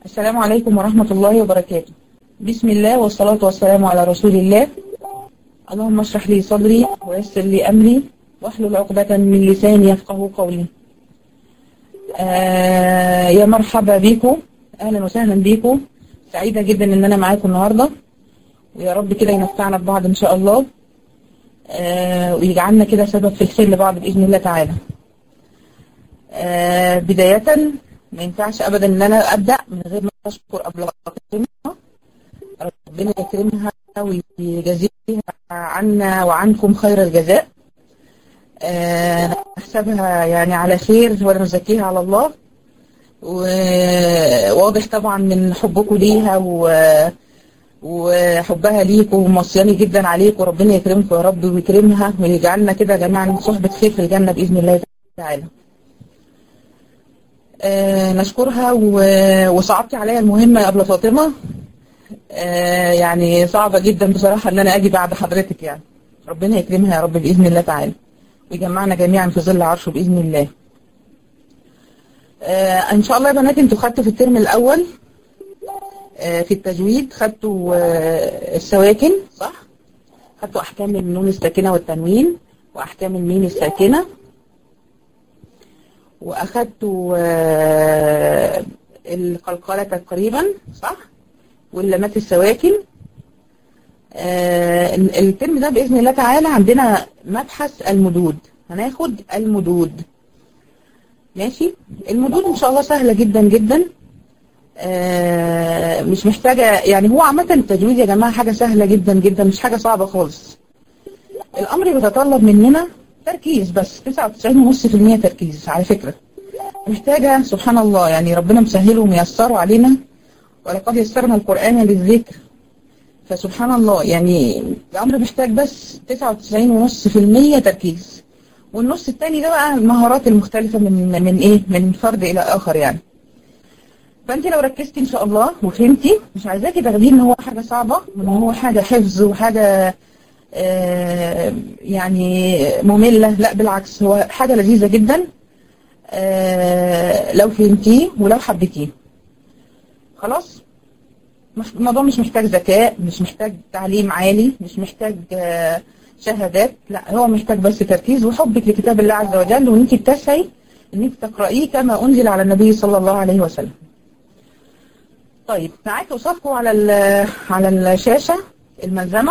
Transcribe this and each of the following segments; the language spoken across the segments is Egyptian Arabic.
السلام عليكم ورحمة الله وبركاته بسم الله والصلاة والسلام على رسول الله اللهم اشرح لي صدري ويسر لي أمري واحلل عقدة من لساني يفقه قولي آه يا مرحبا بيكم أهلا وسهلا بيكم سعيدة جدا إن أنا معاكم النهاردة ويا رب كده ينفعنا ببعض إن شاء الله آه ويجعلنا كده سبب في الخير لبعض بإذن الله تعالى آه بداية ما ينفعش ابدا ان انا ابدا من غير ما اشكر قبل اقيمها ربنا يكرمها ويجازيها عنا وعنكم خير الجزاء أه نحسبها يعني على خير ولا نزكيها على الله وواضح طبعا من حبكم ليها و وحبها ليكم ومصياني جدا عليكم وربنا يكرمكم يا رب ويكرمها ويجعلنا كده جميعا صحبة خير في الجنة بإذن الله تعالى آه نشكرها وصعبتي عليا المهمة قبل فاطمة آه يعني صعبة جدا بصراحة ان انا اجي بعد حضرتك يعني ربنا يكرمها يا رب بإذن الله تعالى ويجمعنا جميعا في ظل عرشه بإذن الله آه ان شاء الله يا بنات انتوا خدتوا في الترم الاول في التجويد خدتوا السواكن صح خدتوا احكام النون الساكنة والتنوين واحكام الميم الساكنة واخدت القلقلة تقريبا صح واللمات السواكن الترم ده بإذن الله تعالى عندنا مبحث المدود هناخد المدود ماشي المدود ان شاء الله سهلة جدا جدا مش محتاجة يعني هو عامة التجويد يا جماعة حاجة سهلة جدا جدا مش حاجة صعبة خالص الامر بيتطلب مننا تركيز بس 99.5% تركيز على فكرة محتاجة سبحان الله يعني ربنا مسهله وميسره علينا ولقد يسرنا القرآن للذكر فسبحان الله يعني الأمر محتاج بس 99.5% تركيز والنص التاني ده بقى المهارات المختلفة من من ايه من فرد إلى آخر يعني فانت لو ركزتي ان شاء الله وفهمتي مش عايزاكي تاخديه ان هو حاجة صعبة وان هو حاجة حفظ وحاجة آه يعني مملة لا بالعكس هو حاجة لذيذة جدا آه لو فهمتيه ولو حبيتيه خلاص الموضوع مش محتاج ذكاء مش محتاج تعليم عالي مش محتاج آه شهادات لا هو محتاج بس تركيز وحبك لكتاب الله عز وجل وان انت بتسعي ان انت تقرأيه كما انزل على النبي صلى الله عليه وسلم طيب معاك وصفكم على على الشاشة الملزمة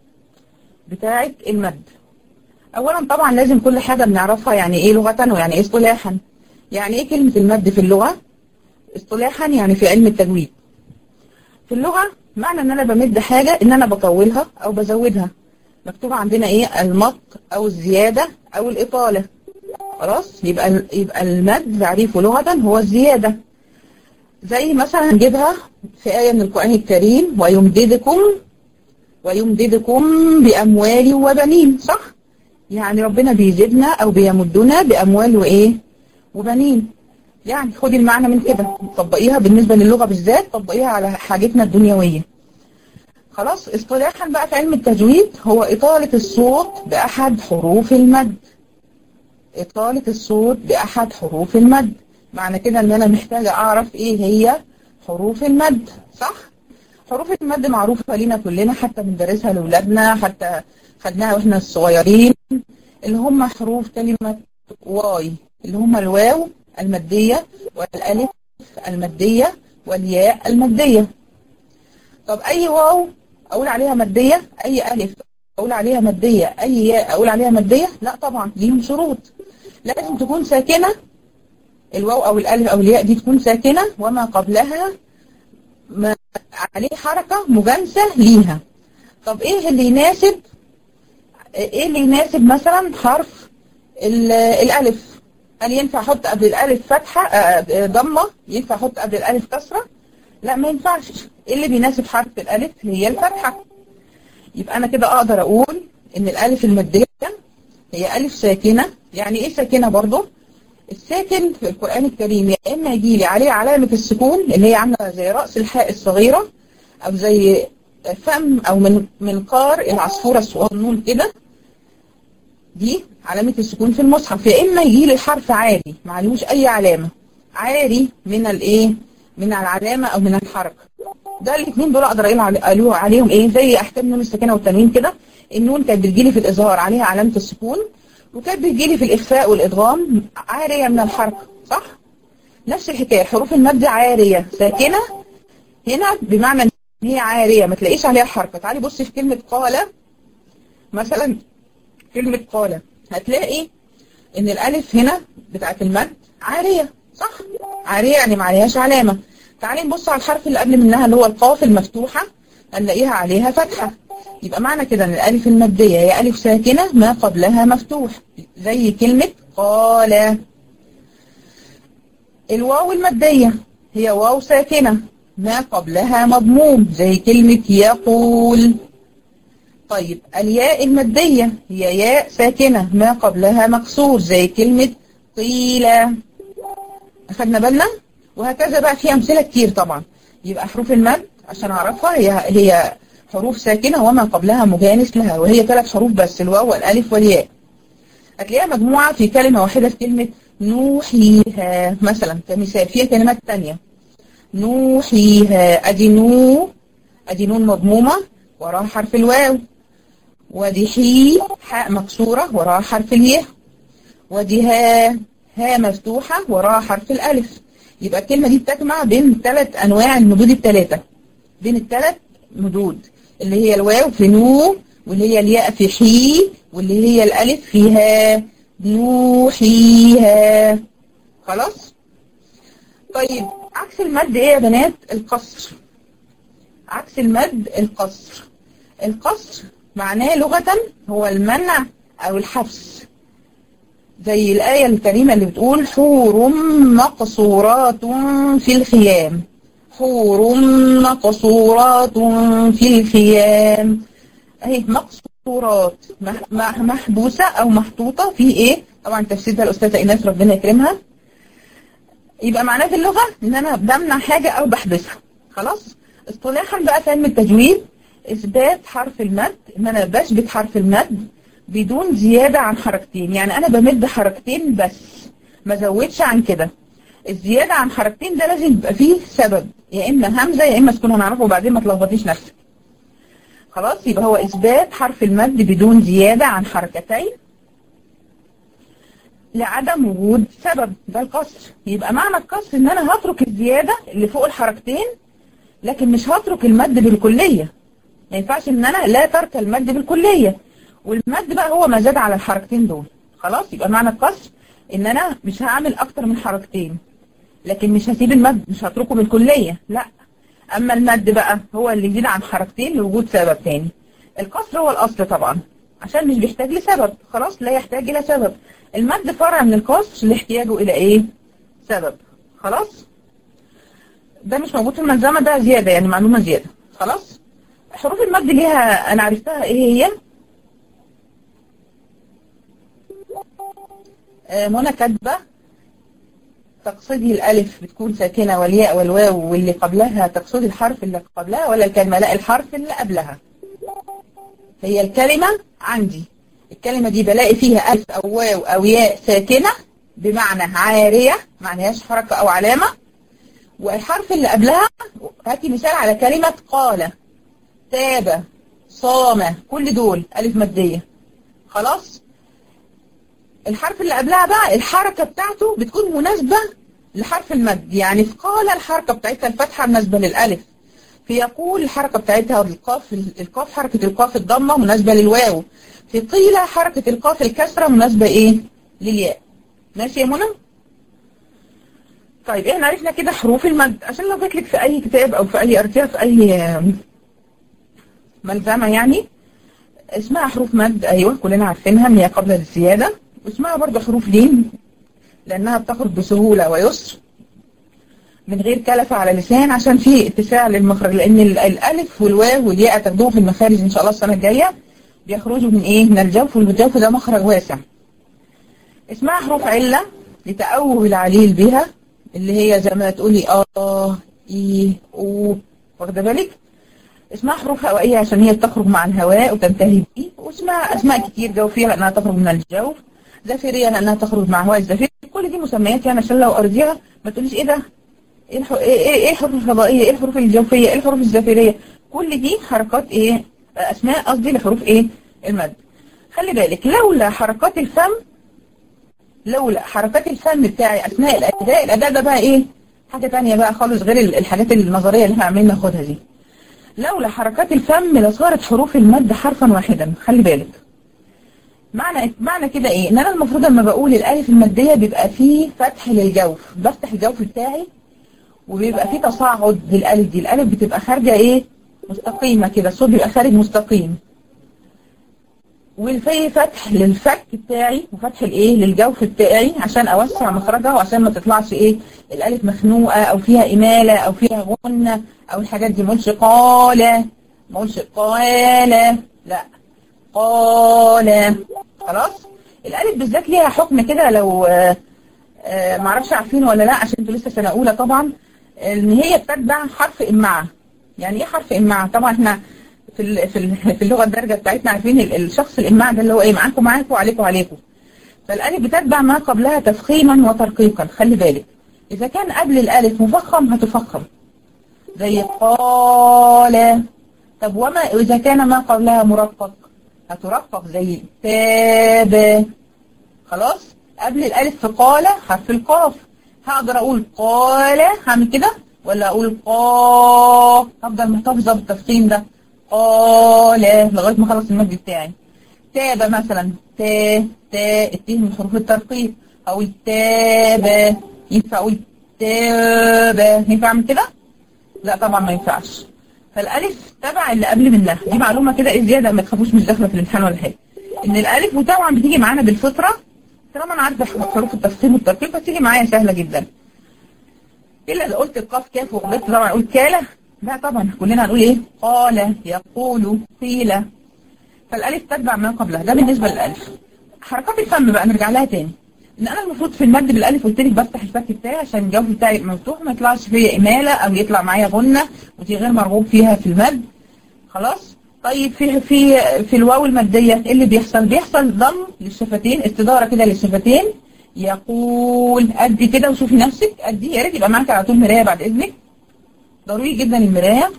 بتاعة المد اولا طبعا لازم كل حاجة بنعرفها يعني ايه لغة ويعني ايه اصطلاحا يعني ايه كلمة المد في اللغة اصطلاحا يعني في علم التجويد في اللغة معنى ان انا بمد حاجة ان انا بطولها او بزودها مكتوب عندنا ايه المط او الزيادة او الاطالة خلاص يبقى يبقى المد تعريفه لغة هو الزيادة زي مثلا نجيبها في آية من القرآن الكريم ويمددكم ويمددكم بأموال وبنين صح؟ يعني ربنا بيزيدنا أو بيمدنا بأموال وإيه؟ وبنين يعني خدي المعنى من كده طبقيها بالنسبة للغة بالذات طبقيها على حاجتنا الدنيوية خلاص اصطلاحا بقى في علم التجويد هو إطالة الصوت بأحد حروف المد إطالة الصوت بأحد حروف المد معنى كده ان انا محتاجة اعرف ايه هي حروف المد صح حروف المد معروفة لينا كلنا حتى بندرسها لاولادنا حتى خدناها واحنا صغيرين اللي هم حروف كلمة واي اللي هم الواو المادية والالف المادية والياء المادية طب اي واو اقول عليها مادية اي الف اقول عليها مادية اي ياء اقول عليها مادية لا طبعا ليهم شروط لازم تكون ساكنة الواو او الالف او الياء دي تكون ساكنة وما قبلها ما عليه حركة مجانسة ليها طب ايه اللي يناسب ايه اللي يناسب مثلا حرف الالف هل ينفع احط قبل الالف فتحة ضمة ينفع احط قبل الالف كسرة لا ما ينفعش ايه اللي بيناسب حرف الالف هي الفتحة يبقى انا كده اقدر اقول ان الالف المادية هي الف ساكنة يعني ايه ساكنة برضو الساكن في القرآن الكريم يا إما يجي لي عليه علامة السكون اللي هي عاملة زي رأس الحاء الصغيرة أو زي فم أو من منقار العصفورة الصغنون كده دي علامة السكون في المصحف يا إما يجي لي الحرف عادي ما عليهوش أي علامة عاري من الإيه من العلامة او من الحركة ده الاثنين دول اقدر اقول علي- عليهم ايه زي احكام نون السكينة والتنوين كده النون كانت بتجيلي في الاظهار عليها علامة السكون وكانت بتجيلي في الاخفاء والادغام عارية من الحركة صح نفس الحكاية حروف المد عارية ساكنة هنا بمعنى ان هي عارية ما تلاقيش عليها حركة تعالي بصي في كلمة قال مثلا كلمة قال هتلاقي ان الالف هنا بتاعت المد عارية صح عارية يعني ما عليهاش علامة تعالي نبص على الحرف اللي قبل منها اللي هو القاف المفتوحة هنلاقيها عليها فتحة يبقى معنى كده ان الالف المادية هي الف ساكنة ما قبلها مفتوح زي كلمة قال الواو المادية هي واو ساكنة ما قبلها مضموم زي كلمة يقول طيب الياء المادية هي ياء ساكنة ما قبلها مكسور زي كلمة قيل أخدنا بالنا وهكذا بقى في أمثلة كتير طبعا يبقى حروف المد عشان أعرفها هي هي حروف ساكنة وما قبلها مجانس لها وهي ثلاث حروف بس الواو والألف والياء هتلاقيها مجموعة في كلمة واحدة في كلمة نوحيها مثلا كمثال فيها كلمات تانية نوحيها أدي نو أدي نون مضمومة وراها حرف الواو ودي حي حاء مكسورة وراها حرف الياء ودي ها ها مفتوحة وراها حرف الألف يبقى الكلمة دي بتجمع بين ثلاث أنواع المدود الثلاثة بين الثلاث مدود اللي هي الواو في نو واللي هي الياء في حي واللي هي الألف فيها نوحيها خلاص طيب عكس المد ايه يا بنات القصر عكس المد القصر القصر معناه لغة هو المنع او الحبس زي الآية الكريمة اللي بتقول حور مقصورات في الخيام حور مقصورات في الخيام اهي مقصورات مح- مح- محبوسة او محطوطة في ايه طبعا تفسير ده الاستاذة ايناس ربنا يكرمها يبقى معناه في اللغة ان انا بمنع حاجة او بحبسها خلاص اصطلاحا بقى في علم التجويد اثبات حرف المد ان انا بثبت حرف المد بدون زيادة عن حركتين يعني انا بمد حركتين بس ما زودش عن كده الزيادة عن حركتين ده لازم يبقى فيه سبب يا اما همزة يا اما سكون هنعرفه بعدين ما تلخبطيش نفسك خلاص يبقى هو اثبات حرف المد بدون زيادة عن حركتين لعدم وجود سبب ده القصر يبقى معنى القصر ان انا هترك الزيادة اللي فوق الحركتين لكن مش هترك المد بالكلية ما ينفعش ان انا لا ترك المد بالكلية والمد بقى هو ما زاد على الحركتين دول خلاص يبقى معنى القصر ان انا مش هعمل اكتر من حركتين لكن مش هسيب المد مش هتركه بالكلية لا اما المد بقى هو اللي يزيد عن حركتين لوجود سبب تاني القصر هو الاصل طبعا عشان مش بيحتاج لسبب خلاص لا يحتاج الى سبب المد فرع من القصر لاحتياجه الى ايه سبب خلاص ده مش موجود في الملزمة ده زيادة يعني معلومة زيادة خلاص حروف المد ليها انا عرفتها ايه هي آه، منى كاتبة تقصدي الألف بتكون ساكنة والياء والواو واللي قبلها تقصدي الحرف اللي قبلها ولا الكلمة لا الحرف اللي قبلها هي الكلمة عندي الكلمة دي بلاقي فيها ألف أو واو أو ياء ساكنة بمعنى عارية معناهاش حركة أو علامة والحرف اللي قبلها هاتي مثال على كلمة قال تاب صام كل دول ألف مادية خلاص الحرف اللي قبلها بقى الحركة بتاعته بتكون مناسبة لحرف المد يعني في قال الحركة بتاعتها الفتحة مناسبة للألف في يقول الحركة بتاعتها القاف القاف حركة القاف الضمة مناسبة للواو في قيل حركة القاف الكسرة مناسبة ايه للياء ماشي يا منى طيب احنا عرفنا كده حروف المد عشان لو جات لك في اي كتاب او في اي ارتياح في اي ملزمة يعني اسمها حروف مد ايوه كلنا عارفينها ان هي قبل الزيادة واسمها برضه حروف لين لانها بتخرج بسهولة ويسر من غير كلفة على اللسان عشان في اتساع للمخرج لان ال- الالف والواو والياء تاخدوه في المخارج ان شاء الله السنة الجاية بيخرجوا من ايه من الجوف والجوف ده مخرج واسع اسمها حروف علة لتأوه العليل بها اللي هي زي ما تقولي اه اي او واخده بالك اسمها حروف هوائية عشان هي بتخرج مع الهواء وتنتهي بيه واسمها اسماء كتير جوفية لانها تخرج من الجوف زفيرية لانها تخرج مع هواء الزفير كل دي مسميات يعني عشان لو ارضيها ما تقوليش ايه ده ايه الح- ايه ايه إيه الحروف الفضائيه ايه الحروف الجوفيه ايه الحروف الزفيريه كل دي حركات ايه اسماء قصدي لحروف ايه المد خلي بالك لولا حركات الفم لولا حركات الفم بتاعي اثناء الاداء الاداء ده بقى ايه حاجه تانية بقى خالص غير ال- الحاجات النظريه اللي احنا عاملين ناخدها دي لولا حركات الفم لصارت حروف المد حرفا واحدا خلي بالك معنى معنى كده ايه ان انا المفروض لما بقول الالف الماديه بيبقى فيه فتح للجوف بفتح الجوف بتاعي وبيبقى فيه تصاعد للالف دي الالف بتبقى خارجه ايه مستقيمه كده الصوت بيبقى خارج مستقيم والفي فتح للفك بتاعي وفتح الايه للجوف بتاعي عشان اوسع مخرجها وعشان ما تطلعش ايه الالف مخنوقه او فيها اماله او فيها غنه او الحاجات دي ما اقولش قال ما اقولش قال لا قال خلاص الالف بالذات ليها حكم كده لو آه، آه، معرفش عارفين ولا لا عشان انتوا لسه سنه اولى طبعا ان هي بتتبع حرف امعه يعني ايه حرف امعه طبعا احنا في ال- في ال- في اللغه الدارجه بتاعتنا عارفين ال- الشخص الامعه ده اللي هو ايه معاكم معاكم وعليكم عليكم فالالف بتتبع ما قبلها تفخيما وترقيقا خلي بالك اذا كان قبل الالف مفخم هتفخم زي قال طب وما اذا كان ما قبلها مرقق هترقق زي تاب خلاص قبل الالف في قال حرف القاف هقدر اقول قال هعمل كده ولا اقول قا هفضل محتفظه بالتفخيم ده قال لغايه ما اخلص المد بتاعي تاب مثلا تا تا التيه من حروف الترقيق او التاب ينفع اقول تاب ينفع اعمل كده؟ لا طبعا ما ينفعش فالالف تبع اللي قبل منها دي معلومه كده ايه زياده ما تخافوش مش داخله في الامتحان ولا حاجه ان الالف وطبعا بتيجي معانا بالفطره طالما انا عارفه حروف التفخيم والترقيق بتيجي معايا سهله جدا الا اذا قلت القاف كاف وغلطت طبعا اقول كاله لا طبعا كلنا هنقول ايه قال يقول قيل فالالف تتبع ما قبلها ده بالنسبه للالف حركات الفم بقى نرجع لها تاني ان انا المفروض في المد بالالف قلت لك بفتح الفك بتاعي عشان الجوف بتاعي يبقى مفتوح ما يطلعش فيا اماله او يطلع معايا غنه ودي غير مرغوب فيها في المد خلاص طيب في في في الواو الماديه ايه اللي بيحصل بيحصل ضم للشفتين استداره كده للشفتين يقول ادي كده وشوفي نفسك ادي يا ريت يبقى معاك على طول مرايه بعد اذنك ضروري جدا المرايه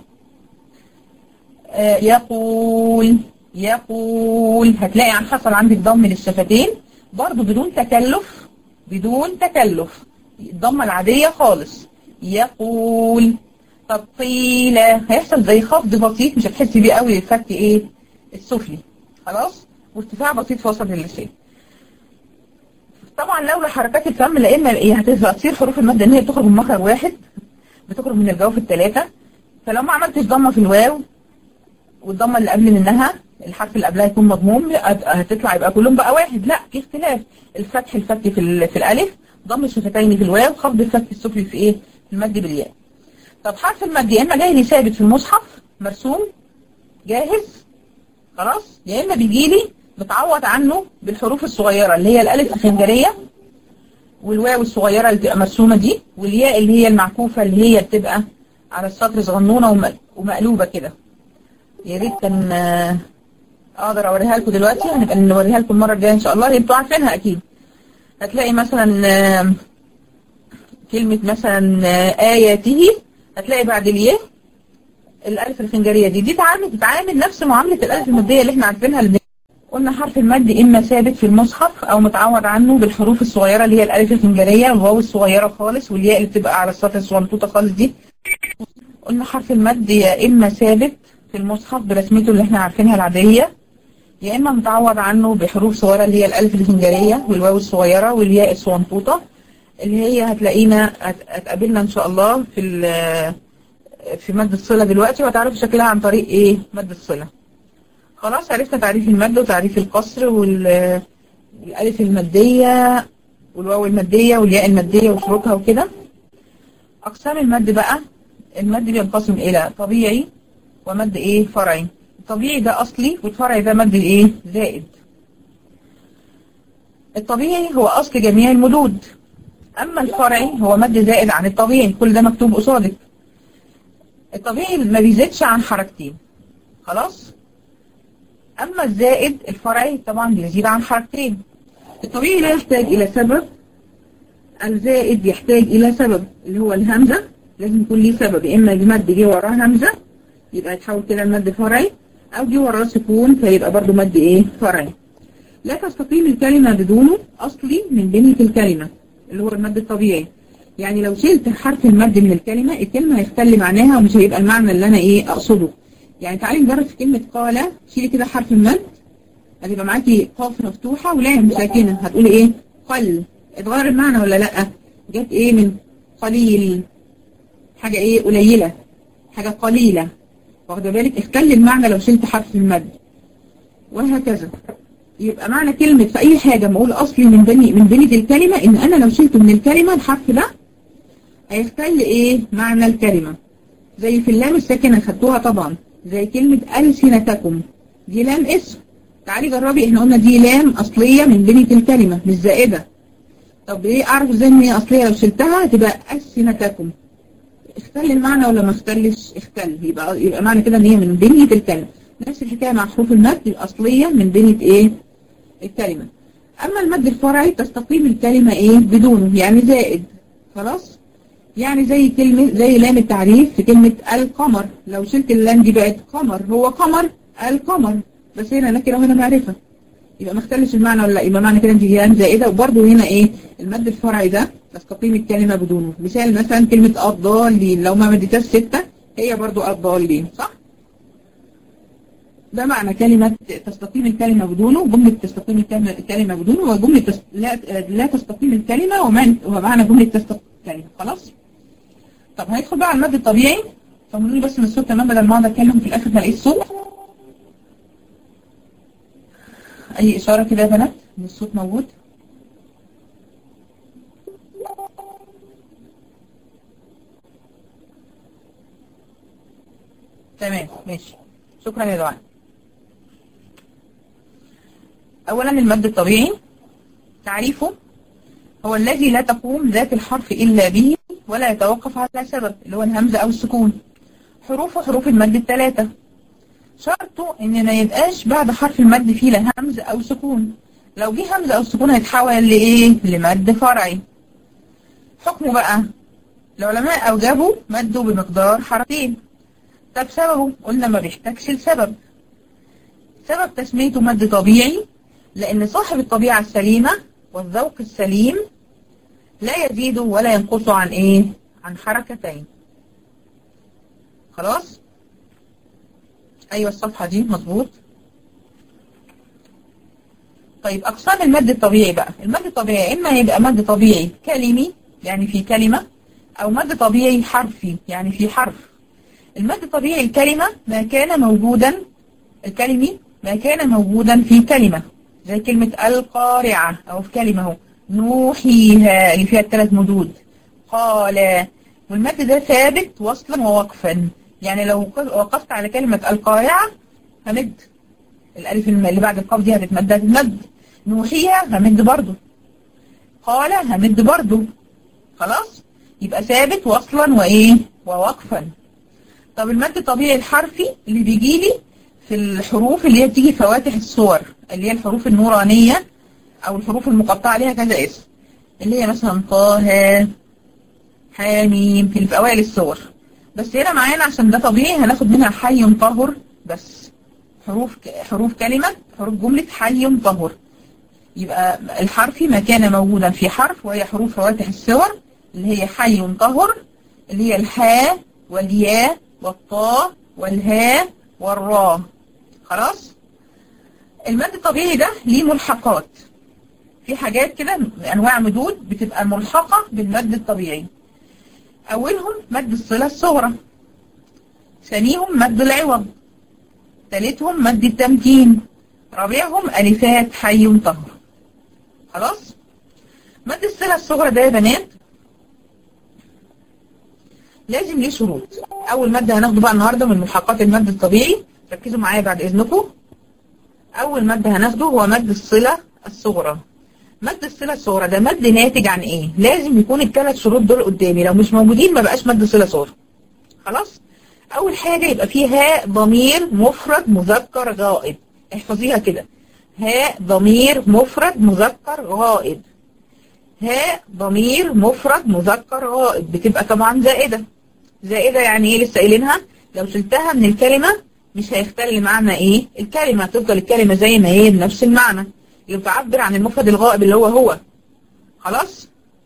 آه، يقول يقول هتلاقي عن حصل عندك ضم للشفتين برضو بدون تكلف بدون تكلف الضمه العاديه خالص يقول طب قيل هيحصل زي خفض بسيط مش هتحسي بيه قوي الفك ايه السفلي خلاص وارتفاع بسيط في وسط اللسان طبعا لولا حركات الفم لا اما ايه هتبقى تصير حروف الماده ان هي بتخرج من مخرج واحد بتخرج من الجوف الثلاثه فلو ما عملتش ضمه في الواو والضمه اللي قبل منها الحرف اللي قبلها يكون مضموم هتطلع يبقى كلهم بقى واحد لا في اختلاف الفتح الفك في ال- في الالف ضم الشفتين في الواو خفض الفك السفلي في ايه في المد بالياء طب حرف المد يا اما جاي لي ثابت في المصحف مرسوم جاهز خلاص يا اما بيجي لي متعوض عنه بالحروف الصغيره اللي هي الالف الخنجريه والواو الصغيره اللي بتبقى مرسومه دي والياء اللي هي المعكوفه اللي هي بتبقى على السطر صغنونه وم- ومقلوبه كده يا ريت كان آه، اقدر اوريها لكم دلوقتي هنبقى نوريها لكم المره الجايه ان شاء الله انتوا عارفينها اكيد هتلاقي مثلا آه، كلمه مثلا آه، اياته هتلاقي بعد الياء الالف الخنجريه دي دي تعامل بتتعامل نفس معامله الالف الماديه اللي احنا عارفينها اللي قلنا حرف المد اما ثابت في المصحف او متعوض عنه بالحروف الصغيره اللي هي الالف الخنجريه والواو الصغيره خالص والياء اللي بتبقى على السطر الصغنطوطه خالص دي قلنا حرف المد يا اما ثابت في المصحف برسمته اللي احنا عارفينها العاديه يا اما متعوض عنه بحروف صغيره اللي هي الالف الخنجريه والواو الصغيره والياء الصغنطوطه اللي هي هتلاقينا هت- هتقابلنا ان شاء الله في ال- في مد الصله دلوقتي وهتعرفوا شكلها عن طريق ايه مد الصله خلاص عرفنا تعريف المد وتعريف القصر وال- والالف الماديه والواو الماديه والياء الماديه وشروطها وكده اقسام المد بقى المد بينقسم الى طبيعي ومد ايه فرعي الطبيعي ده اصلي والفرعي ده مد ايه زائد الطبيعي هو اصل جميع المدود اما الفرعي هو مد زائد عن الطبيعي كل ده مكتوب قصادك الطبيعي ما بيزيدش عن حركتين خلاص اما الزائد الفرعي طبعا بيزيد عن حركتين الطبيعي لا يحتاج الى سبب الزائد يحتاج الى سبب اللي هو الهمزه لازم يكون ليه سبب يا اما المد جه وراه همزه يبقى يتحول كده لمد فرعي او جه وراه سكون فيبقى برضو مد ايه فرعي لا تستقيم الكلمه بدونه اصلي من بنيه الكلمه اللي هو المد الطبيعي يعني لو شلت حرف المد من الكلمه الكلمه هيختل معناها ومش هيبقى المعنى اللي انا ايه اقصده يعني تعالي نجرب في كلمه قال شيلي كده حرف المد هتبقى معاكي قاف مفتوحه ولام ساكنه هتقولي ايه قل اتغير المعنى ولا لا جت ايه من قليل حاجة ايه قليلة حاجة قليلة واخده بالك اختل المعنى لو شلت حرف المد وهكذا يبقى معنى كلمة في اي حاجة ما اقول اصلي من بني من بنية الكلمة ان انا لو شلت من الكلمة الحرف ده هيختل ايه معنى الكلمة زي في اللام الساكنة خدتوها طبعا زي كلمة ألسنتكم دي لام اسم تعالي جربي احنا قلنا دي لام اصلية من بنية الكلمة مش زائدة طب ايه اعرف ازاي ان هي اصلية لو شلتها هتبقى ألسنتكم اختل المعنى ولا ما اختلش اختل يبقى يبقى معنى كده ان هي من بنية الكلمة نفس الحكاية مع حروف المد الأصلية من بنية ايه الكلمة أما المد الفرعي تستقيم الكلمة ايه بدونه يعني زائد خلاص يعني زي كلمة زي لام التعريف في كلمة القمر لو شلت اللام دي بقت قمر هو قمر القمر بس هنا نكرة وهنا معرفة يبقى ما اختلش المعنى ولا لا يبقى معنى كده دي لام زائدة وبرده هنا ايه المد الفرعي ده تستقيم الكلمة بدونه مثال مثلا كلمة الضالين لو ما مديتهاش ستة هي برضو الضالين صح؟ ده معنى كلمة تستقيم الكلمة بدونه جملة تستقيم الكلمة الكلمة بدونه وجملة تس... لا... لا تستقيم الكلمة ومعنى, ومعنى جملة تستقيم الكلمة خلاص؟ طب هندخل بقى على المد الطبيعي طمنوني بس من الصوت تمام بدل ما اقعد اتكلم في الاخر هلاقي الصوت اي اشارة كده يا بنات ان الصوت موجود تمام ماشي شكرا يا دعاء اولا المد الطبيعي تعريفه هو الذي لا تقوم ذات الحرف الا به ولا يتوقف على سبب اللي هو الهمزه او السكون حروفه حروف المد الثلاثه شرطه ان ما يبقاش بعد حرف المد فيه لا همزه او سكون لو جه همزه او سكون هيتحول لايه لمد فرعي حكمه بقى العلماء اوجبوا مده بمقدار حرفين طب سببه قلنا ما بيحتاجش لسبب سبب تسميته مد طبيعي لأن صاحب الطبيعة السليمة والذوق السليم لا يزيد ولا ينقص عن إيه؟ عن حركتين خلاص؟ أيوة الصفحة دي مظبوط طيب أقسام المد الطبيعي بقى المد الطبيعي إما يبقى مد طبيعي كلمي يعني في كلمة أو مد طبيعي حرفي يعني في حرف المد الطبيعي الكلمة ما كان موجودا الكلمي ما كان موجودا في كلمة زي كلمة القارعة أو في كلمة اهو نوحيها اللي فيها الثلاث مدود قال والمد ده ثابت وصلا ووقفا يعني لو وقفت على كلمة القارعة همد الألف اللي بعد القاف دي هتتمد هتتمد نوحيها همد برضو قال همد برضو خلاص يبقى ثابت وصلا وإيه ووقفا طب المد الطبيعي الحرفي اللي بيجي لي في الحروف اللي هي بتيجي فواتح الصور اللي هي الحروف النورانية او الحروف المقطعة ليها كذا اسم اللي هي مثلا طه حاميم في في اوائل الصور بس هنا معانا عشان ده طبيعي هناخد منها حي طهر بس حروف حروف كلمة حروف جملة حي طهر يبقى الحرفي ما كان موجودا في حرف وهي حروف فواتح الصور اللي هي حي طهر اللي هي الحاء والياء والطاء والهاء والراء خلاص المد الطبيعي ده ليه ملحقات في حاجات كده انواع مدود بتبقى ملحقة بالمد الطبيعي اولهم مد الصلة الصغرى ثانيهم مد العوض ثالثهم مد التمكين رابعهم الفات حي طهر خلاص مد الصلة الصغرى ده يا بنات لازم ليه شروط اول مادة هناخده بقى النهاردة من ملحقات المد الطبيعي ركزوا معايا بعد اذنكم اول مادة هناخده هو مد الصلة الصغرى مد الصلة الصغرى ده مد ناتج عن ايه لازم يكون الثلاث شروط دول قدامي لو مش موجودين ما بقاش مد صلة صغرى خلاص اول حاجة يبقى فيه هاء ضمير مفرد مذكر غائب احفظيها كده هاء ضمير مفرد مذكر غائب هاء ضمير مفرد مذكر غائب بتبقى طبعا زائدة زائدة يعني ايه لسه قايلينها لو شلتها من الكلمة مش هيختل معنى ايه الكلمة تفضل الكلمة زي ما هي بنفس المعنى يبقى تعبر عن المفرد الغائب اللي هو هو خلاص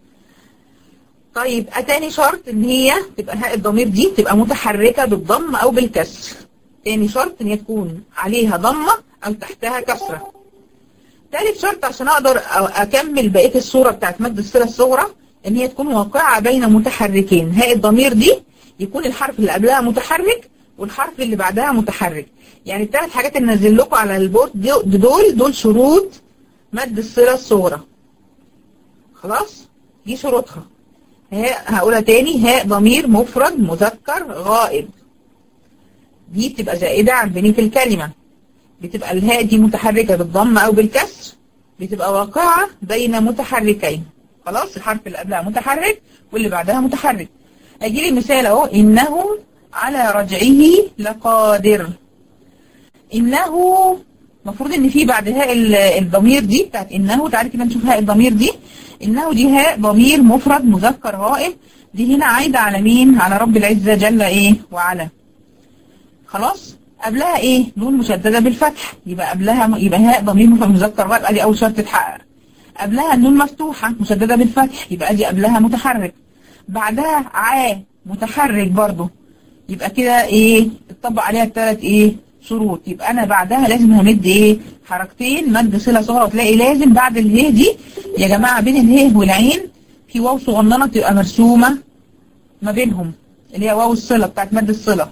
طيب اتاني شرط ان هي تبقى هاء الضمير دي تبقى متحركة بالضم او بالكسر تاني شرط ان هي تكون عليها ضمة او تحتها كسرة تالت شرط عشان اقدر اكمل بقية الصورة بتاعت مد الصلة الصغرى ان هي تكون واقعة بين متحركين هاء الضمير دي يكون الحرف اللي قبلها متحرك والحرف اللي بعدها متحرك يعني الثلاث حاجات اللي نزل لكم على البورد دول دول شروط مد الصلة الصغرى خلاص دي شروطها هاء هقولها تاني هاء ضمير مفرد مذكر غائب دي بتبقى زائدة عن بنية الكلمة بتبقى الهاء دي متحركة بالضم أو بالكسر بتبقى واقعة بين متحركين خلاص الحرف اللي قبلها متحرك واللي بعدها متحرك أجي لي مثال أهو إنه على رجعه لقادر إنه المفروض إن في بعد هاء الضمير دي بتاعت إنه تعالي كده نشوف هاء الضمير دي إنه دي هاء ضمير مفرد مذكر غائب دي هنا عايدة على مين على رب العزة جل إيه وعلا خلاص قبلها إيه نون مشددة بالفتح يبقى قبلها يبقى هاء ضمير مفرد مذكر غائب أدي أول شرط تتحقق قبلها النون مفتوحة مشددة بالفتح يبقى دي قبلها متحرك بعدها عا متحرك برضو يبقى كده ايه اتطبق عليها الثلاث ايه شروط يبقى انا بعدها لازم همد ايه حركتين مد صله صغرى وتلاقي لازم بعد اله دي يا جماعه بين اله والعين في واو صغننه بتبقى مرسومه ما بينهم اللي هي واو الصله بتاعت مد الصله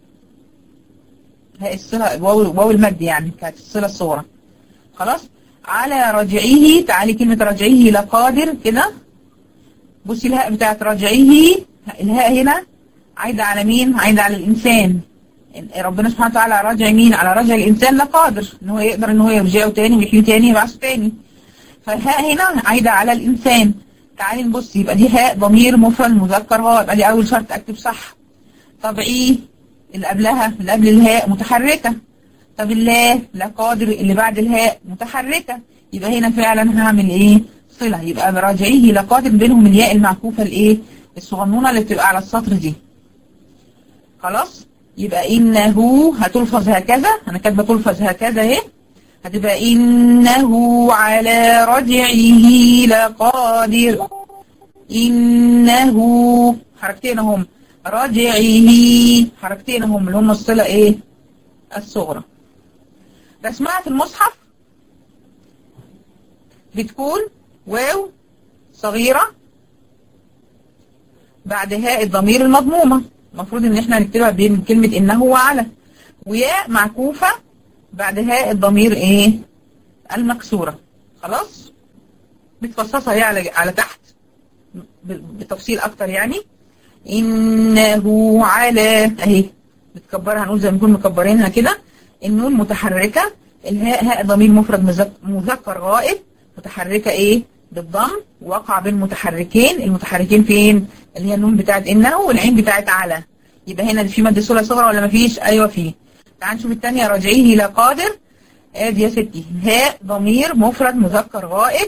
هي الصله واو واو المد يعني بتاعت الصله الصغرى خلاص على رجعه تعالي كلمه رجعه لقادر كده بصي الهاء بتاعت رجعه الهاء هنا عايدة على مين؟ عايدة على الإنسان ربنا سبحانه وتعالى راجع مين؟ على رجع الإنسان لقادر إن هو يقدر إن هو يرجعه تاني ويحييه تاني ويبعثه تاني فالهاء هنا عايدة على الإنسان تعالي نبص يبقى دي هاء ضمير مفرد مذكر هو يبقى دي أول شرط أكتب صح طب إيه اللي قبلها اللي قبل الهاء متحركة طب الله لقادر اللي بعد الهاء متحركة يبقى هنا فعلا هعمل إيه؟ صلة يبقى براجعيه لقادر بينهم الياء المعكوفة الإيه؟ الصغنونة اللي بتبقى على السطر دي خلاص يبقى إنه هتلفظ هكذا أنا كاتبة تلفظ هكذا اهي هتبقى إنه على رجعه لقادر إنه حركتين هم رجعه حركتين هم اللي هم الصلة إيه الصغرى رسمها في المصحف بتكون واو صغيرة بعد هاء الضمير المضمومة المفروض ان احنا نكتبها بين كلمة انه وعلى وياء معكوفة بعد هاء الضمير ايه المكسورة خلاص بتفصصها هي على, على تحت بتفصيل اكتر يعني انه على اهي بتكبرها هنقول زي ما نكون مكبرينها كده النون متحركة الهاء هاء ضمير مفرد مذكر غائب متحركة ايه بالضم وقع بين متحركين المتحركين فين اللي هي النون بتاعت انه والعين بتاعت على يبقى هنا في مد صله صغرى ولا مفيش ايوه فيه تعال نشوف الثانيه رجعيه لا قادر ادي يا ستي هاء ضمير مفرد مذكر غائب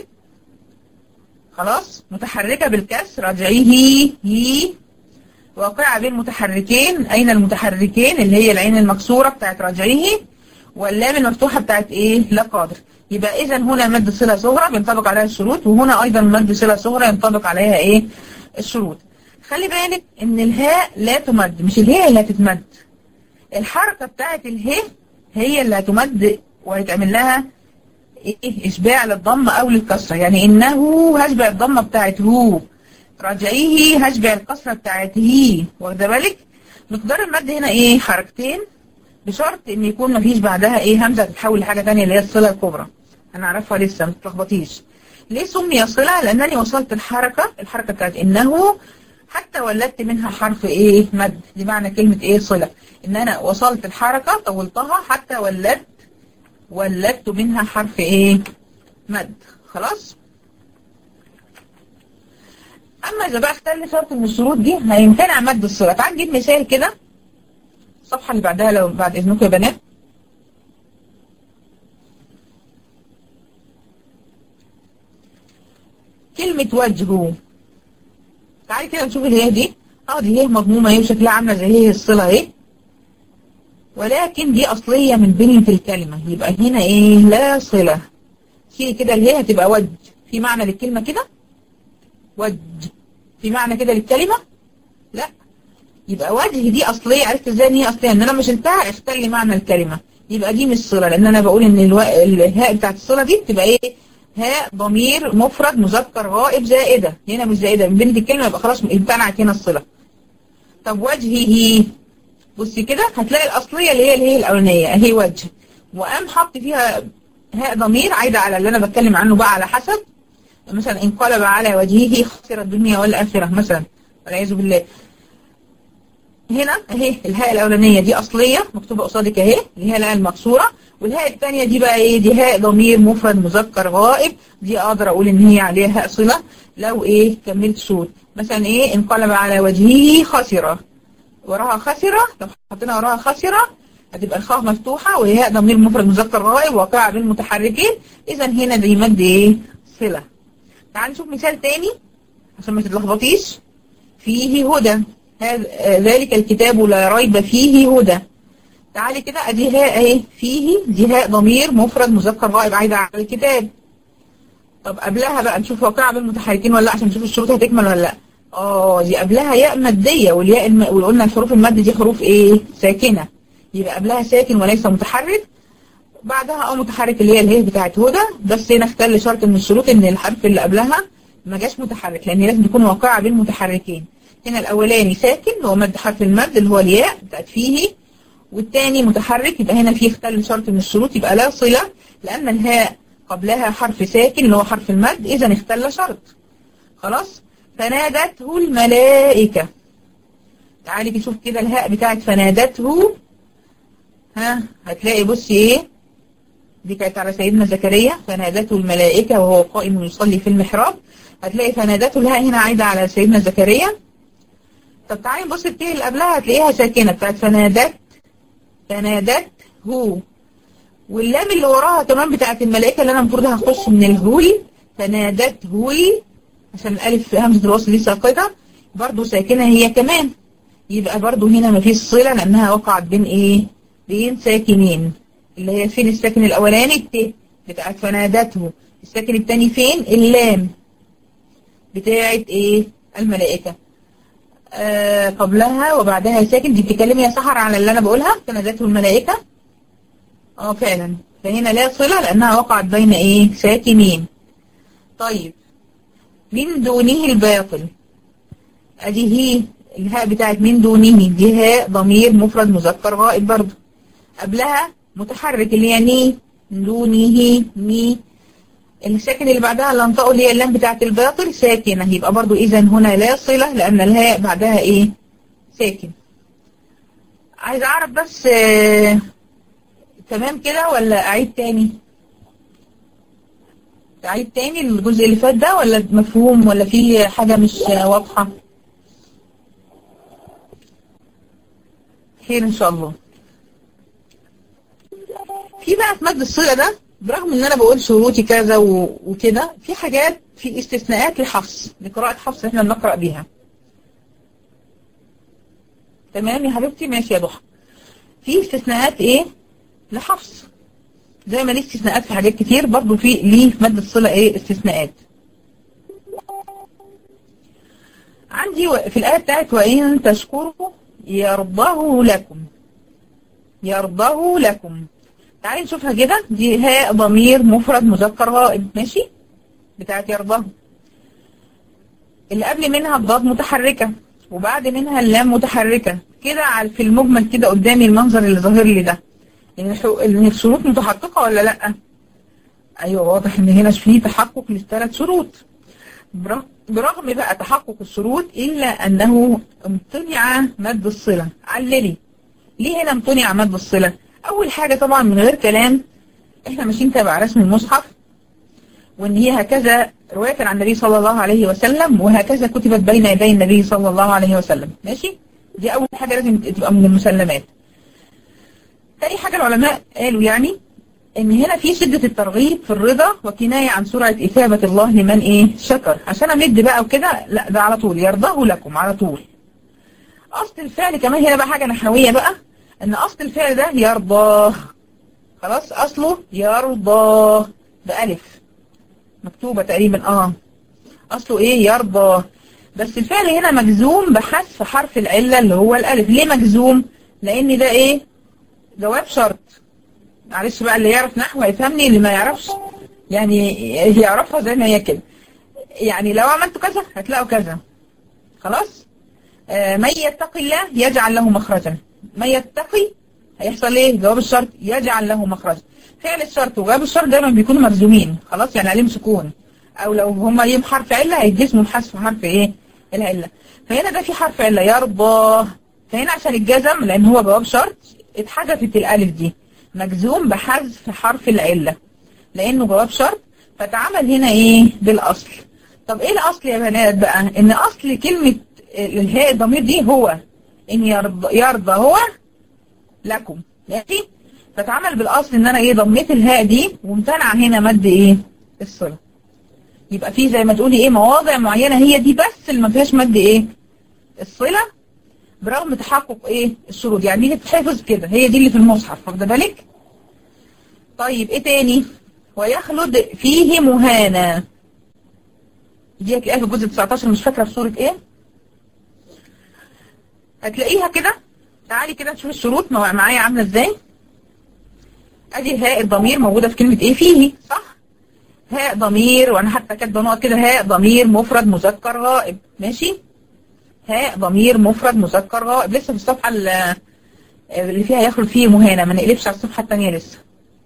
خلاص متحركه بالكسر رجعيه هي واقعه بين متحركين اين المتحركين اللي هي العين المكسوره بتاعت رجعيه واللام المفتوحه بتاعت ايه لا قادر يبقى اذا هنا مد صله صغرى بينطبق عليها الشروط وهنا ايضا مد صله صغرى ينطبق عليها ايه الشروط خلي بالك ان الهاء لا تمد مش الهاء اللي هتتمد الحركه بتاعت الهاء هي اللي هتمد وهيتعمل لها ايه اشباع للضم او للكسره يعني انه هشبع الضمه بتاعت هو راجعيه هشبع الكسره بتاعت هي واخده بالك مقدار المد هنا ايه حركتين بشرط ان يكون مفيش بعدها ايه همزه تتحول لحاجه ثانيه اللي هي الصله الكبرى هنعرفها لسه ما تتلخبطيش ليه سمي صله لانني وصلت الحركه الحركه بتاعت انه حتى ولدت منها حرف ايه مد دي معنى كلمه ايه صله ان انا وصلت الحركه طولتها حتى ولدت ولدت منها حرف ايه مد خلاص اما اذا بقى اختل شرط من الشروط دي هيمتنع مد الصله تعال نجيب مثال كده الصفحه اللي بعدها لو بعد اذنكم يا بنات كلمة وجهه تعالي كده نشوف اللي هي دي اه دي هي مضمومة اهي وشكلها عاملة زي هي الصلة اهي ولكن دي أصلية من بنية الكلمة يبقى هنا ايه لا صلة شيلي كده اللي هي هتبقى وجه في معنى للكلمة كده وجه في معنى كده للكلمة لا يبقى وجه دي أصلية عرفت ازاي ان هي أصلية ان انا ما شلتها اختل معنى الكلمة يبقى دي مش صلة لان انا بقول ان الو... الهاء بتاعت الصلة دي بتبقى ايه هاء ضمير مفرد مذكر غائب زائدة هنا مش زائدة من بنت الكلمة يبقى خلاص امتنعت هنا الصلة طب وجهه بصي كده هتلاقي الأصلية اللي هي اللي هي الأولانية اهي وجه وقام حط فيها هاء ضمير عايدة على اللي أنا بتكلم عنه بقى على حسب مثلا انقلب على وجهه خسر الدنيا والآخرة مثلا والعياذ بالله هنا اهي الهاء الأولانية دي أصلية مكتوبة قصادك اهي اللي هي الهاء المكسورة والهاء الثانية دي بقى ايه دي هاء ضمير مفرد مذكر غائب دي اقدر اقول ان هي عليها هاء صلة لو ايه كملت شروط مثلا ايه انقلب على وجهه خسرة وراها خسرة لو حطينا وراها خسرة هتبقى الخاء مفتوحة وهي هاء ضمير مفرد مذكر غائب واقعة بالمتحركين اذا هنا دي مد ايه صلة تعال نشوف مثال تاني عشان ما تتلخبطيش فيه هدى ذلك الكتاب لا ريب فيه هدى تعالي كده ادي هاء اهي فيه دي هاء ضمير مفرد مذكر غائب عايده على الكتاب طب قبلها بقى نشوف واقعة بالمتحركين ولا لا عشان نشوف الشروط هتكمل ولا لا اه دي قبلها ياء ماديه والياء الم... وقلنا الحروف المادة دي حروف ايه ساكنه يبقى قبلها ساكن وليس متحرك بعدها اه متحرك اللي هي اللي هي بتاعت هدى بس هنا اختل شرط من الشروط ان الحرف اللي قبلها ما جاش متحرك لان لازم تكون واقعة بالمتحركين هنا الاولاني ساكن اللي هو مد حرف المد اللي هو الياء بتاعت فيه والتاني متحرك يبقى هنا في اختل شرط من الشروط يبقى لا صلة لأن الهاء قبلها حرف ساكن اللي هو حرف المد إذا اختل شرط خلاص فنادته الملائكة تعالي نشوف كده الهاء بتاعت فنادته ها هتلاقي بصي ايه دي كانت على سيدنا زكريا فنادته الملائكة وهو قائم يصلي في المحراب هتلاقي فنادته الهاء هنا عايدة على سيدنا زكريا طب تعالي نبص التيه اللي قبلها هتلاقيها ساكنة بتاعت فنادت فنادت هو واللام اللي وراها كمان بتاعت الملائكة اللي انا المفروض هخش من الهول فنادت هوي عشان الالف همزة الوصل دي ساقطة برضو ساكنة هي كمان يبقى برضو هنا مفيش صلة لانها وقعت بين ايه بين ساكنين اللي هي فين الساكن الاولاني الت بتاعت فنادته الساكن التاني فين اللام بتاعت ايه الملائكة آه قبلها وبعدها ساكن دي بتتكلمي يا سحر على اللي انا بقولها فنادته الملائكة اه فعلا فهنا لا صلة لانها وقعت بين ايه ساكنين طيب من دونه الباطل ادي هي الهاء بتاعت من دونه دي هاء ضمير مفرد مذكر غائب برضه قبلها متحرك اللي هي ني دونه مي الساكن اللي بعدها اللي انطقه اللي هي اللام بتاعت الباطل ساكنة يبقى برضو اذا هنا لا صلة لان الهاء بعدها ايه ساكن عايز اعرف بس آه تمام كده ولا اعيد تاني اعيد تاني الجزء اللي فات ده ولا مفهوم ولا في حاجة مش واضحة خير ان شاء الله في بقى في مد الصلة ده برغم ان انا بقول شروطي كذا وكده في حاجات في استثناءات لحفص لقراءة حفص احنا بنقرأ بيها تمام يا حبيبتي ماشي يا ضحى في استثناءات ايه لحفص زي ما ليه استثناءات في حاجات كتير برضو في ليه في مد الصلة ايه استثناءات عندي في الآية بتاعت وإن تشكروا يرضاه لكم يرضاه لكم تعالي نشوفها كده دي هاء ضمير مفرد مذكر غائب ماشي بتاعت يرضاه اللي قبل منها الضاد متحركة وبعد منها اللام متحركة كده في المجمل كده قدامي المنظر اللي ظاهر لي ده ان الشروط متحققة ولا لا ايوه واضح ان هنا في تحقق للثلاث شروط برغم بقى تحقق الشروط الا انه امتنع مد الصلة عللي ليه هنا امتنع مد الصلة اول حاجة طبعا من غير كلام احنا ماشيين تبع رسم المصحف وان هي هكذا رواية عن النبي صلى الله عليه وسلم وهكذا كتبت بين يدي النبي صلى الله عليه وسلم ماشي دي اول حاجة لازم تبقى من المسلمات تاني حاجة العلماء قالوا يعني ان هنا في شدة الترغيب في الرضا وكناية عن سرعة اثابة الله لمن ايه شكر عشان امد بقى وكده لا ده على طول يرضاه لكم على طول اصل الفعل كمان هنا بقى حاجة نحوية بقى ان اصل الفعل ده يرضى خلاص اصله يرضى بألف مكتوبة تقريبا اه اصله ايه يرضى بس الفعل هنا مجزوم بحذف حرف العلة اللي هو الالف ليه مجزوم لان ده ايه جواب شرط معلش بقى اللي يعرف نحو هيفهمني اللي ما يعرفش يعني يعرفها زي ما هي كده يعني لو عملت كذا هتلاقوا كذا خلاص آه من يتقي الله يجعل له مخرجا من يتقي هيحصل ايه جواب الشرط يجعل له مخرجا فعل الشرط وجواب الشرط دايما بيكونوا مرزومين خلاص يعني عليهم سكون او لو هما ليهم حرف عله هيتجسموا بحذف حرف ايه العله فهنا ده في حرف عله يرضى فهنا عشان الجزم لان هو جواب شرط اتحذفت الالف دي مجزوم بحذف حرف العله لانه جواب شرط فتعمل هنا ايه بالاصل طب ايه الاصل يا بنات بقى ان اصل كلمه الهاء الضمير دي هو ان يرضى, يرضى هو لكم ماشي فتعمل بالاصل ان انا ايه ضميت الهاء دي وامتنع هنا مد ايه الصله يبقى في زي ما تقولي ايه مواضع معينه هي دي بس اللي ما فيهاش مد ايه الصله برغم تحقق ايه الشروط يعني دي تتحفظ كده هي دي اللي في المصحف واخده بالك طيب ايه تاني ويخلد فيه مهانا دي هتلاقيها في الجزء 19 مش فاكره في سوره ايه هتلاقيها كده تعالي كده نشوف الشروط معايا عامله ازاي ادي هاء الضمير موجوده في كلمه ايه فيه صح هاء ضمير وانا حتى كاتبه نقط كده هاء ضمير مفرد مذكر غائب ماشي هاء ضمير مفرد مذكر غائب لسه في الصفحه اللي فيها يخرج فيه مهانه ما نقلبش على الصفحه الثانيه لسه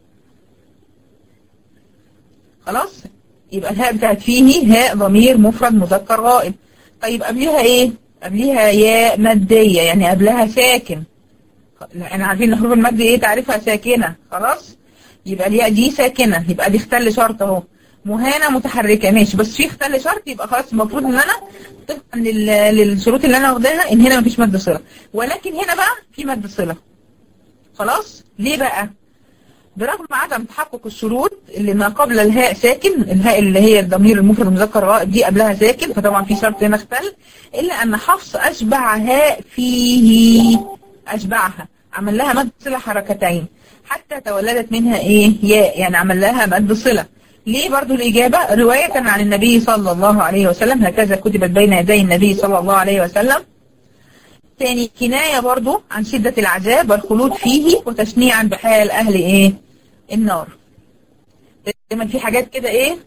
خلاص يبقى الهاء بتاعت فيه هاء ضمير مفرد مذكر غائب طيب قبلها ايه قبلها ياء ماديه يعني قبلها ساكن احنا عارفين ان حروف المد ايه تعريفها ساكنه خلاص يبقى الياء دي ساكنه يبقى دي اختل شرط اهو مهانه متحركه ماشي بس في اختل شرط يبقى خلاص المفروض ان انا طبقا للشروط اللي انا واخداها ان هنا مفيش مد صله ولكن هنا بقى في مد صله خلاص ليه بقى برغم عدم تحقق الشروط اللي ما قبل الهاء ساكن الهاء اللي هي الضمير المفرد المذكر غائب دي قبلها ساكن فطبعا في شرط هنا اختل الا ان حفص اشبع هاء فيه اشبعها عمل لها مد صله حركتين حتى تولدت منها ايه ياء يعني عمل لها مد صله ليه برضو الإجابة رواية عن النبي صلى الله عليه وسلم هكذا كتبت بين يدي النبي صلى الله عليه وسلم ثاني كناية برضو عن شدة العذاب والخلود فيه وتشنيعا بحال أهل إيه النار دايما في حاجات كده إيه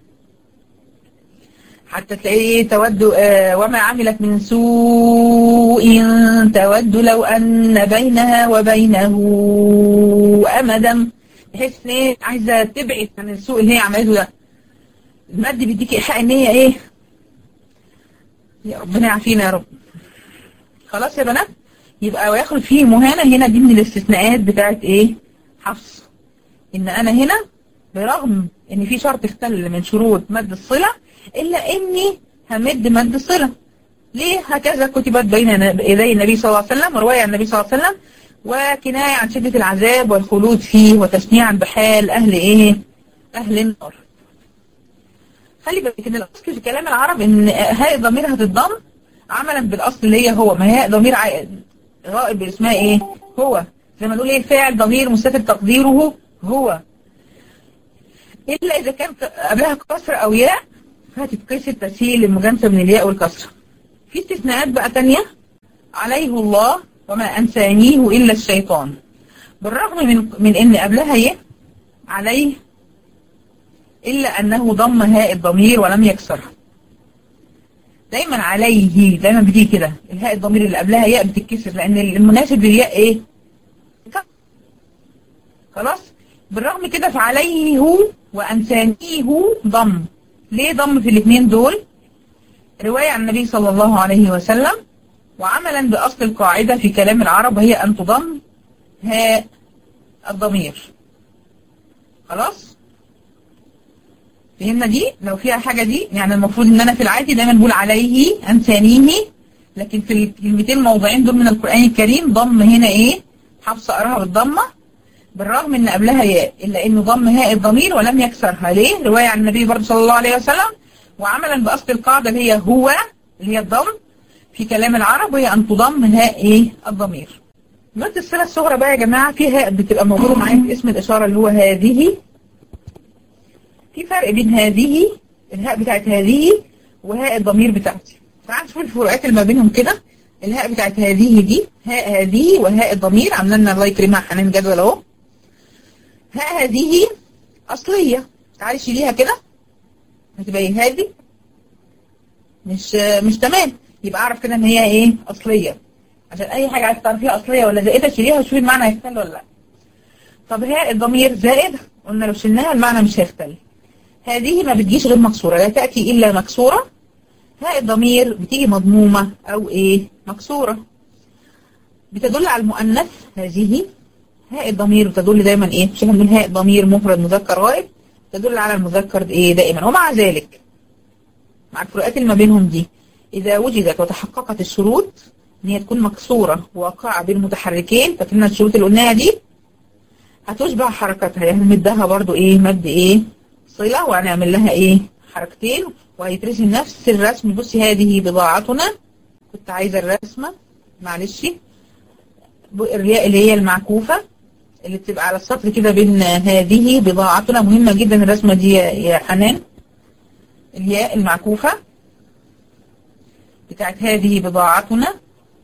حتى تلاقيه تود آه وما عملت من سوء تود لو أن بينها وبينه أمدا بحيث ان ايه عايزه تبعد عن السوء اللي هي عملته ده المد بيديكي ايحاء ان هي ايه يا ربنا يعافينا يا رب خلاص يا بنات يبقى ويخرج فيه مهانه هنا دي من الاستثناءات بتاعت ايه حفص ان انا هنا برغم ان في شرط اختل من شروط مد الصله الا اني همد مد الصله ليه هكذا كتبت بين يدي النبي صلى الله عليه وسلم وروايه عن النبي صلى الله عليه وسلم وكناية عن شدة العذاب والخلود فيه وتشنيعا بحال أهل إيه أهل النار خلي بالك إن الأصل في كلام العرب إن هاء ضمير هتتضم عملا بالأصل اللي هي هو ما هي ضمير غائب اسمها إيه هو زي ما نقول إيه فاعل ضمير مستتر تقديره هو إلا إذا كان قبلها كسر أو ياء فهتتكسر تسهيل المجانسة من الياء والكسر في استثناءات بقى تانية عليه الله وما أنسانيه إلا الشيطان بالرغم من, من إن قبلها إيه عليه إلا أنه ضم هاء الضمير ولم يكسرها دايما عليه دايما بتيجي كده الهاء الضمير اللي قبلها ياء بتتكسر لأن المناسب للياء إيه خلاص بالرغم كده فعليه وأنسانيه ضم ليه ضم في الاثنين دول رواية عن النبي صلى الله عليه وسلم وعملا بأصل القاعدة في كلام العرب وهي أن تضم هاء الضمير خلاص فهمنا دي لو فيها حاجة دي يعني المفروض ان انا في العادي دايما بقول عليه انسانيه لكن في الكلمتين الموضعين دول من القرآن الكريم ضم هنا ايه حفص قراها بالضمة بالرغم ان قبلها ياء الا انه ضم هاء الضمير ولم يكسرها ليه رواية عن النبي برضه صلى الله عليه وسلم وعملا بأصل القاعدة اللي هي هو اللي هي الضم في كلام العرب وهي أن تضم هاء إيه الضمير مد الصلة الصغرى بقى يا جماعة في هاء بتبقى موجودة معايا في اسم الإشارة اللي هو هذه في فرق بين هذه الهاء بتاعت هذه وهاء الضمير بتاعتي تعال نشوف الفروقات اللي ما بينهم كده الهاء بتاعت هذه دي هاء هذه وهاء الضمير عامله لنا الله يكرمها حنان جدول اهو هاء هذه أصلية تعالي شيليها كده هتبقى ايه هذه مش مش تمام يبقى اعرف كده ان هي ايه اصليه عشان اي حاجه عايز تعرفيها اصليه ولا زائده شيليها وشوفي المعنى هيختل ولا لا طب هي الضمير زائده قلنا لو شلناها المعنى مش هيختل هذه ما بتجيش غير مكسوره لا تاتي الا مكسوره هاء الضمير بتيجي مضمومه او ايه مكسوره بتدل على المؤنث هذه هاء الضمير بتدل دايما ايه مش من هاء ضمير مفرد مذكر غائب تدل على المذكر ايه دائما ومع ذلك مع الفروقات اللي ما بينهم دي إذا وجدت وتحققت الشروط إن هي تكون مكسورة واقعة بين متحركين فاكرين الشروط اللي قلناها دي هتشبع حركتها يعني هنمدها برضو إيه مد إيه صلة وهنعمل لها إيه حركتين وهيترسم نفس الرسم بصي هذه بضاعتنا كنت عايزة الرسمة معلش الرياء اللي هي المعكوفة اللي بتبقى على السطر كده بين هذه بضاعتنا مهمة جدا الرسمة دي يا حنان الياء المعكوفة بتاعت هذه بضاعتنا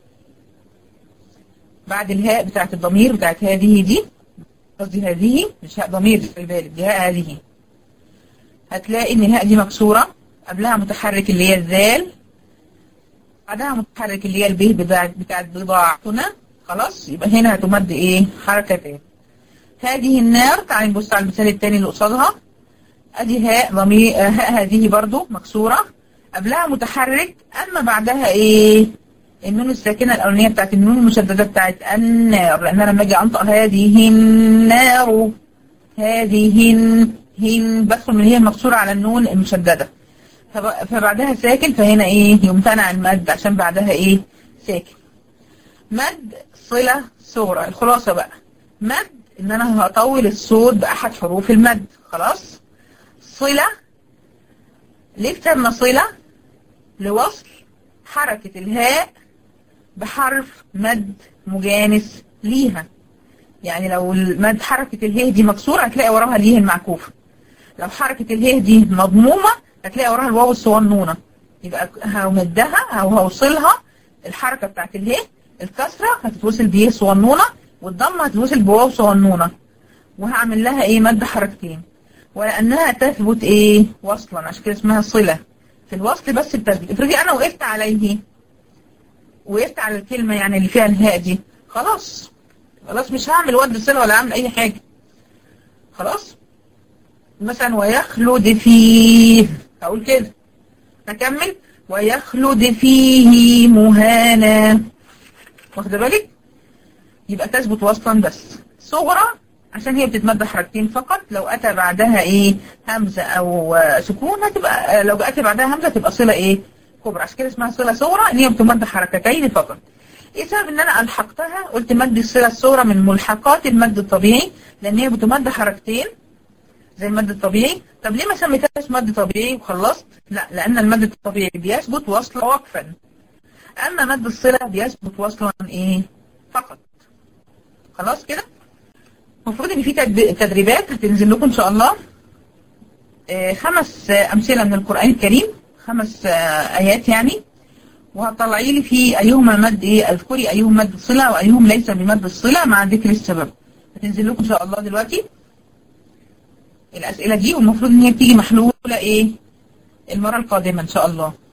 بعد الهاء بتاعت الضمير بتاعت هذه دي قصدي هذه مش هاء ضمير في بالك دي هاء هذه هتلاقي ان الهاء دي مكسورة قبلها متحرك اللي هي الذال بعدها متحرك اللي هي الب بتاعت بتاعت بضاعتنا خلاص يبقى هنا هتمد ايه حركتين هذه النار تعالي نبص على المثال الثاني اللي قصادها ادي هاء ضمير هاء هذه برضو مكسورة قبلها متحرك اما بعدها ايه النون الساكنة الاولانية بتاعت النون المشددة بتاعت النار لان انا لما اجي انطق هذه النار هذه هن بدخل من هي المكسورة على النون المشددة فبعدها ساكن فهنا ايه يمتنع المد عشان بعدها ايه ساكن مد صلة صورة الخلاصة بقى مد ان انا هطول الصوت باحد حروف المد خلاص صلة ليه كتبنا صلة لوصل حركة الهاء بحرف مد مجانس ليها يعني لو المد حركة الهاء دي مكسورة هتلاقي وراها اليه المعكوفة لو حركة الهاء دي مضمومة هتلاقي وراها الواو الصغنونة يبقى همدها او هوصلها الحركة بتاعت الهاء الكسرة هتتوصل بيه صغنونة والضمة هتتوصل بواو صغنونة وهعمل لها ايه مد حركتين ولأنها تثبت ايه وصلا عشان كده اسمها صلة في الوصل بس بتثبت افرضي انا وقفت عليه وقفت على الكلمة يعني اللي فيها الهاء دي خلاص خلاص مش هعمل ود صلة ولا هعمل اي حاجة خلاص مثلا ويخلد فيه هقول كده هكمل ويخلد فيه مهانا واخده بالك يبقى تثبت وصلا بس صغرى عشان هي بتتمد حركتين فقط لو اتى بعدها ايه همزه او سكون هتبقى لو اتى بعدها همزه تبقى صله ايه كبرى عشان كده اسمها صله صغرى ان هي بتمد حركتين فقط ايه سبب ان انا الحقتها قلت مد الصله الصغرى من ملحقات المد الطبيعي لان هي بتمد حركتين زي المد الطبيعي طب ليه ما سميتهاش مد طبيعي وخلصت لا لان المد الطبيعي بيثبت وصلا وقفا اما مد الصله بيثبت وصلا ايه فقط خلاص كده المفروض ان في تدريبات هتنزل لكم ان شاء الله خمس امثله من القران الكريم خمس ايات يعني وهتطلعي لي في ايهما مد ايه اذكري ايهم مد الصله وايهم ليس بمد الصله مع ذكر السبب هتنزل لكم ان شاء الله دلوقتي الاسئله دي والمفروض ان هي بتيجي محلوله ايه المره القادمه ان شاء الله